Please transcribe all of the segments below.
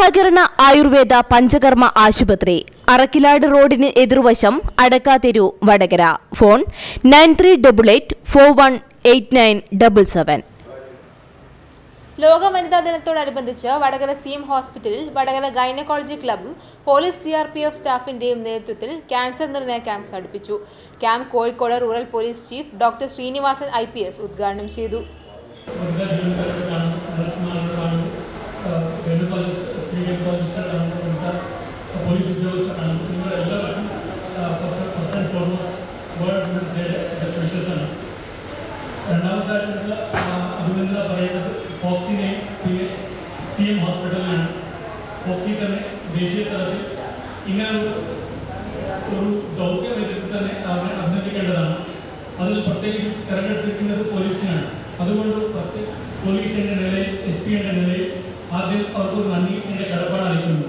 സഹകരണ ആയുർവേദ പഞ്ചകർമ്മ ആശുപത്രി അറക്കിലാട് റോഡിന് എതിർവശം Adakkatheru Vadakara phone nine three double eight four one eight nine double seven ലോക വനിതാ ദിനത്തോടനുബന്ധിച്ച് വടകര സി എം ഹോസ്പിറ്റലിൽ വടകര ഗൈനക്കോളജി ക്ലബും police C R P F സ്റ്റാഫിന്റെയും നേതൃത്വത്തിൽ ക്യാൻസർ നിർണയ ക്യാമ്പ് സംഘടിപ്പിച്ചു camp Kozhikode rural police chief doctor Srinivasan I P S ഉദ്ഘാടനം ചെയ്തു വനിതാ ജീവനക്കാർക്കാണ് നഴ്സുമാർക്കാണ് ഗൈനക്കോളജിസ്റ്റ് സ്ത്രീ ഗൈനക്കോളജിസ്റ്റുകളാണ് വനിതാ പോലീസ് ഉദ്യോഗസ്ഥരാണ് നിങ്ങളെല്ലാവർക്കും first first and foremost world women's ഡേയുടെ ബെസ്റ്റ് വിഷസ് ആണ് രണ്ടാമതായിട്ടുള്ള അഭിനന്ദന പറയുന്നത് ഫോക്സിനെയും പിന്നെ സി എം ഹോസ്പിറ്റലിലാണ് ഫോക്സി തന്നെ ദേശീയ തലത്തിൽ ഇങ്ങനെ ഒരു ഒരു ദൗത്യം ഏറ്റെടുത്ത് തന്നെ അവരെ അഭിനന്ദിക്കേണ്ടതാണ് അതിൽ പ്രത്യേകിച്ച് തിരഞ്ഞെടുത്തിരിക്കുന്നത് പോലീസിനാണ് അതുകൊണ്ട് പ്രത്യേക പോലീസ് എന്ന നിലയിൽ എസ് പി എന്ന നിലയിൽ ആദ്യം അവർക്കൊരു നന്ദി എൻ്റെ കടപ്പാട് അറിയിക്കുന്നു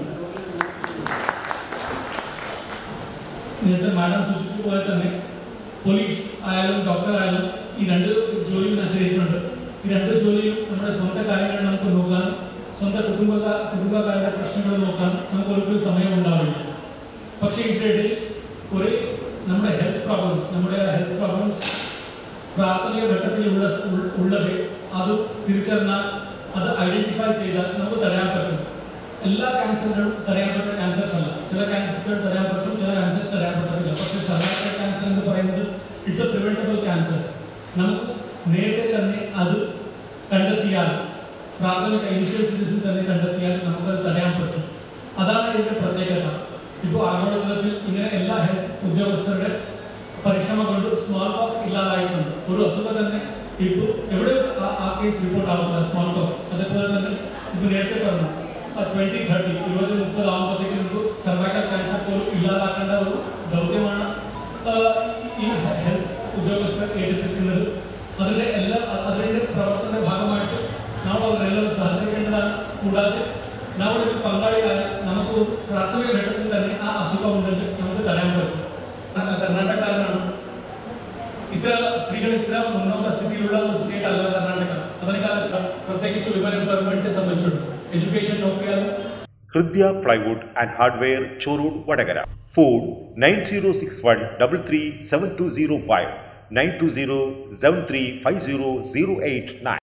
നേരത്തെ മാഡം സൂചിപ്പിച്ച പോലെ തന്നെ പോലീസ് ആയാലും ഡോക്ടർ ആയാലും ഈ രണ്ട് ജോലിയും അനുസരിക്കുന്നുണ്ട് ഈ രണ്ട് ജോലിയും നമ്മുടെ സ്വന്തം കാര്യങ്ങൾ നമുക്ക് നോക്കാൻ സ്വന്തം കുടുംബ കുടുംബക്കാരുടെ പ്രശ്നങ്ങൾ നോക്കാൻ നമുക്ക് ഒരിക്കലും സമയം ഉണ്ടാവില്ല പക്ഷേ ഇതിൻ്റെ കുറേ നമ്മുടെ ഹെൽത്ത് പ്രോബ്ലംസ് നമ്മുടെ ഹെൽത്ത് പ്രോബ്ലംസ് പ്രാഥമിക ഘട്ടത്തിലുള്ള ഉൾ- ഉള്ളത് അത് തിരിച്ചറിഞ്ഞാൽ അത് ഐഡന്റിഫൈ ചെയ്താൽ നമുക്ക് തടയാൻ പറ്റും എല്ലാ ക്യാൻസറുകളും തടയാൻ പറ്റുന്ന ക്യാൻസേഴ്സ് അല്ല ചില ക്യാൻസേഴ്സുകൾ തടയാൻ പറ്റും ചില ക്യാൻസേഴ്സ് തടയാൻ പറ്റത്തില്ല പക്ഷേ സർവൈക്കൽ ക്യാൻസർ എന്ന് പറയുന്നത് ഇറ്റ്സ് എ പ്രിവെന്റബിൾ ക്യാൻസർ നമുക്ക് നേരത്തെ തന്നെ അത് കണ്ടെത്തിയാൽ പ്രാഥമിക ഇനിഷ്യൽ സ്റ്റേജിൽ തന്നെ കണ്ടെത്തിയാൽ നമുക്കത് തടയാൻ പറ്റും അതാണ് ഇതിന്റെ പ്രത്യേകത ഇപ്പോൾ ആഗോളതലത്തിൽ ഇങ്ങനെ എല്ലാ ഹെൽത്ത് ഉദ്യോഗസ്ഥരുടെ പരിശ്രമം കൊണ്ട് സ്മോൾ പോക്സ് ഇല്ലാതായിട്ടുണ്ട് ഒരു അസുഖം തന്നെ ഇപ്പോൾ എവിടെ ആ- ആ കേസ് റിപ്പോർട്ട് ആവുന്നില്ല സ്മോൾ പോക്സ് അതേപോലെ തന്നെ ഇപ്പോൾ നേരത്തെ പറഞ്ഞു ട്വന്റി തേർട്ടി ഇരുപത് മുപ്പത് ആകുമ്പോഴത്തേക്ക് നമുക്ക് സർവൈക്കൽ ക്യാൻസർ പോലും ഇല്ലാതാക്കേണ്ട ഒരു ദൗത്യമാണ് ആ, ഈ ഹെൽത്ത് ഉദ്യോഗസ്ഥർ ഏറ്റെടുത്തിരിക്കുന്നത് അതിന്റെ എല്ലാ അ- അതിന്റെ പ്രവർത്തന ഭാഗമായിട്ട് നമ്മൾ അവരെല്ലാവരും സഹകരിക്കേണ്ടതാണ് കൂടാതെ നമ്മുടെ ഒരു പങ്കാളിയായ നമുക്ക് ഒരു പ്രാഥമിക ഘട്ടത്തിൽ തന്നെ ആ അസുഖം ഉണ്ടെങ്കിൽ നമുക്ക് തരാൻ പറ്റും ആ, കർണാടകക്കാരനാണ് ഇത്ര സ്ത്രീകൾ ഇത്ര മുന്നോക്ക സ്ഥിതിയിലുള്ള ഒരു സ്റ്റേറ്റ് അല്ല കർണാടക അതിനേക്കാൾ പ്രത്യേകിച്ച് വിമൻ എംപവർമെന്റിനെ സംബന്ധിച്ചിട്ടുണ്ട് എഡ്യൂക്കേഷൻ നോക്കിയാൽ Hridya plywood and hardware Chorur Vadakara phone nine zero six one double three seven two zero five nine two zero seven three five zero zero eight nine